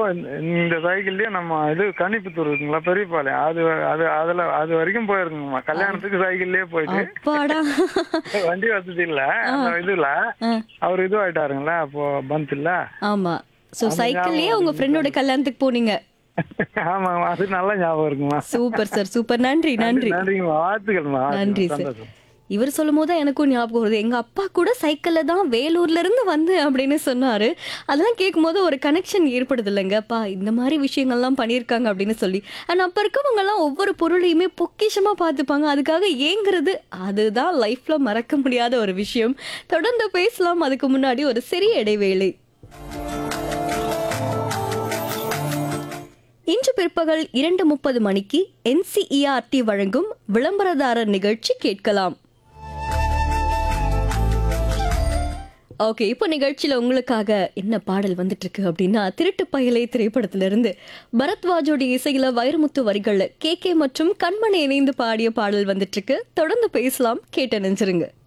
இந்த- இந்த சைக்கிள்லயே நம்ம இது கனிப்புத்தூர் இருக்குங்களா பெரியபாளையம் அது அது அதுல அது வரைக்கும் போயிருக்குங்கம்மா கல்யாணத்துக்கு சைக்கிள்லயே போயிட்டு அப்பாடா வண்டி வசதி இல்ல அந்த இதுல ஆ, அவர் இதுவாயிட்டாருங்களா அப்போ பந்த் இல்ல ஆமா சோ சைக்கிள்லயே உங்க ஃப்ரெண்டோட கல்யாணத்துக்கு போனீங்க ஆமாங்கம்மா அது நல்ல ஞாபகம் இருக்குமா சூப்பர் சார் சூப்பர் நன்றி நன்றி நன்றிங்கம்மா வாழ்த்துக்கள்மா நன்றி சார் சந்தோஷம். இவர் சொல்லும் போது எனக்கும் ஞாபகம் வருது எங்க அப்பா கூட சைக்கிள்ல தான் வேலூர்ல இருந்து வந்து அப்படின்னு சொன்னாரு அதெல்லாம் கேட்கும்போது ஒரு கனெக்ஷன் ஏற்படுது இல்லைங்க அப்பா இந்த மாதிரி விஷயங்கள்லாம் பண்ணியிருக்காங்க அப்படின்னு சொல்லி அண்ட் அப்ப இருக்கவங்க எல்லாம் ஒவ்வொரு பொருளையுமே பொக்கிஷமா பார்த்துப்பாங்க அதுக்காக ஏங்குறது அதுதான் லைஃப்ல மறக்க முடியாத ஒரு விஷயம் தொடர்ந்து பேசலாம் அதுக்கு முன்னாடி ஒரு சிறிய இடைவேளை இன்று பிற்பகல் இரண்டு முப்பது மணிக்கு என்சிஇஆர்டி வழங்கும் விளம்பரதாரர் நிகழ்ச்சி கேட்கலாம் ஓகே இப்போ நிகழ்ச்சியில உங்களுக்காக என்ன பாடல் வந்துட்டு இருக்கு அப்படின்னா திருட்டு பயலை திரைப்படத்திலிருந்து பரத்வாஜோட இசையில வைரமுத்து வரிகள்ல கே கே மற்றும் கண்மணி இணைந்து பாடிய பாடல் வந்துட்டு இருக்கு தொடர்ந்து பேசலாம் கேட்டு நினைச்சிருங்க